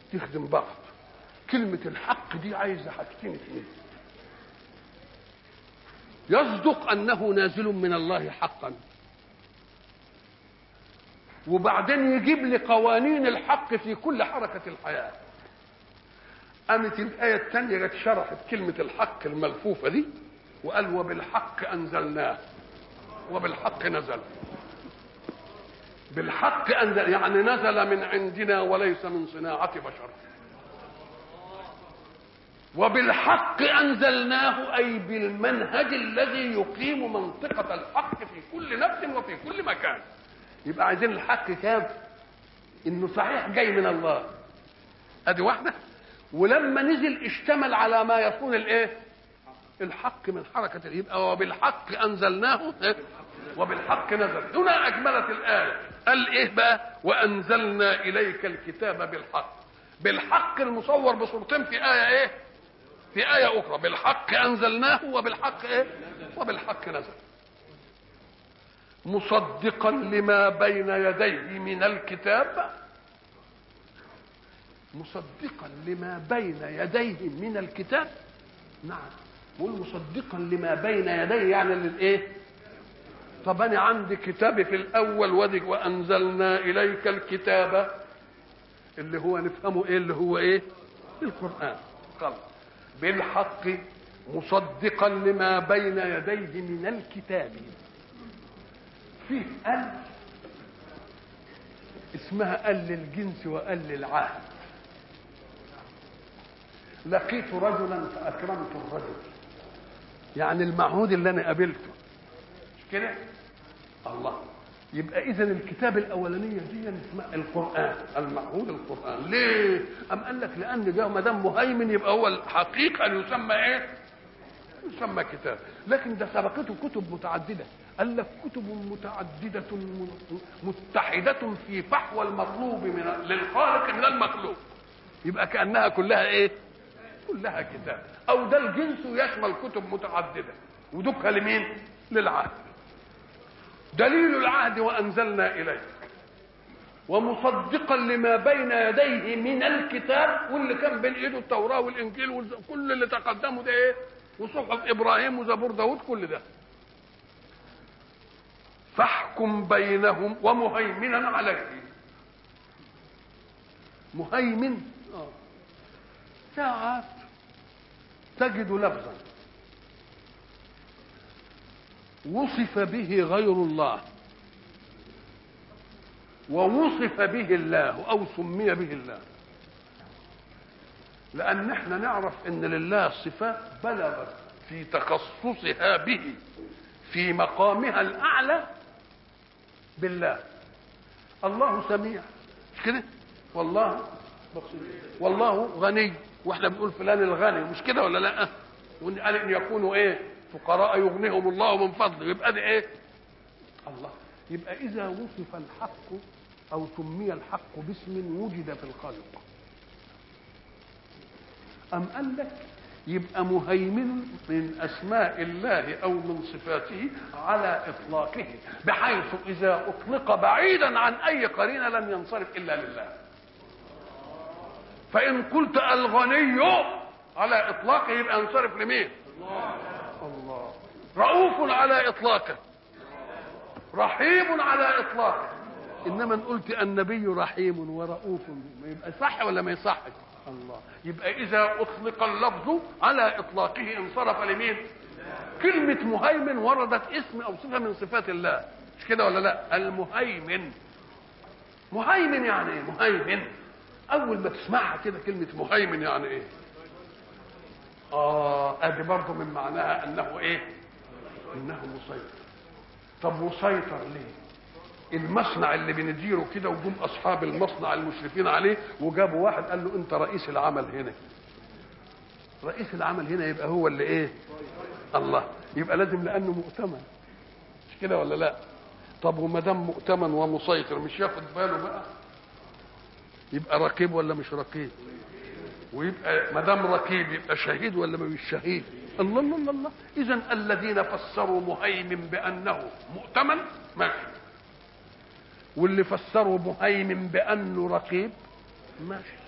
تخدم بعض كلمة الحق دي عايزة حاجتين اثنين يصدق أنه نازل من الله حقا وبعدين يجيب لي قوانين الحق في كل حركة الحياة قامت الآية الثانية جت شرحت كلمة الحق الملفوفة دي وقال وبالحق أنزلناه وبالحق نزل بالحق أنزل يعني نزل من عندنا وليس من صناعة بشر وبالحق أنزلناه أي بالمنهج الذي يقيم منطقة الحق في كل نفس وفي كل مكان يبقى عايزين الحق كام انه صحيح جاي من الله ادي واحده ولما نزل اشتمل على ما يكون الايه الحق من حركه يبقى وبالحق انزلناه وبالحق نزل هنا اجملت الايه قال ايه بقى وانزلنا اليك الكتاب بالحق بالحق المصور بصورتين في ايه ايه في ايه اخرى بالحق انزلناه وبالحق ايه وبالحق نزل مصدقا لما بين يديه من الكتاب مصدقا لما بين يديه من الكتاب نعم والمصدقا لما بين يديه يعني للايه طب انا عندي كتابي في الاول ودي وانزلنا اليك الكتاب اللي هو نفهمه ايه اللي هو ايه القران خلاص بالحق مصدقا لما بين يديه من الكتاب فيه ال اسمها ال للجنس وال للعهد لقيت رجلا فاكرمت الرجل يعني المعهود اللي انا قابلته مش كده الله يبقى اذا الكتاب الاولانيه دي اسمها القران المعهود القران ليه ام قال لك لان ده ما دام مهيمن يبقى هو الحقيقه ان يسمى ايه يسمى كتاب لكن ده سبقته كتب متعدده قال لك كتب متعدده متحده في فحوى المطلوب من للخالق من المخلوق يبقى كانها كلها ايه كلها كتاب او ده الجنس يشمل كتب متعدده ودكها لمين للعهد دليل العهد وانزلنا اليك ومصدقا لما بين يديه من الكتاب واللي كان بين ايده التوراه والانجيل وكل اللي تقدمه ده ايه وصحف ابراهيم وزبور داود كل ده فاحكم بينهم ومهيمنا عليه مهيمن آه. ساعات تجد لفظا وصف به غير الله ووصف به الله او سمي به الله لان احنا نعرف ان لله صفات بلغت في تخصصها به في مقامها الاعلى بالله الله سميع مش كده والله بصير والله غني واحنا بنقول فلان الغني مش كده ولا لا وان قال ان يكونوا ايه فقراء يغنيهم الله من فضله يبقى ده ايه الله يبقى اذا وصف الحق او سمي الحق باسم وجد في الخلق ام قال لك يبقى مهيمن من اسماء الله او من صفاته على اطلاقه بحيث اذا اطلق بعيدا عن اي قرينه لم ينصرف الا لله فان قلت الغني على اطلاقه يبقى ينصرف لمين الله رؤوف على اطلاقه رحيم على اطلاقه انما ان قلت النبي رحيم ورؤوف ما يبقى صح ولا ما يصحش الله يبقى اذا اطلق اللفظ على اطلاقه انصرف لمين كلمة مهيمن وردت اسم او صفة من صفات الله مش كده ولا لا المهيمن مهيمن يعني ايه مهيمن اول ما تسمعها كده كلمة مهيمن يعني ايه اه ادي برضه من معناها انه ايه انه مسيطر طب مسيطر ليه المصنع اللي بنديره كده وجم اصحاب المصنع المشرفين عليه وجابوا واحد قال له انت رئيس العمل هنا رئيس العمل هنا يبقى هو اللي ايه الله يبقى لازم لانه مؤتمن مش كده ولا لا طب وما دام مؤتمن ومسيطر مش ياخد باله بقى يبقى رقيب ولا مش رقيب ويبقى ما دام رقيب يبقى شهيد ولا ما مش شهيد الله الله الله, الله. اذا الذين فسروا مهيمن بانه مؤتمن ماشي واللي فسروا مهيمن بانه رقيب ماشي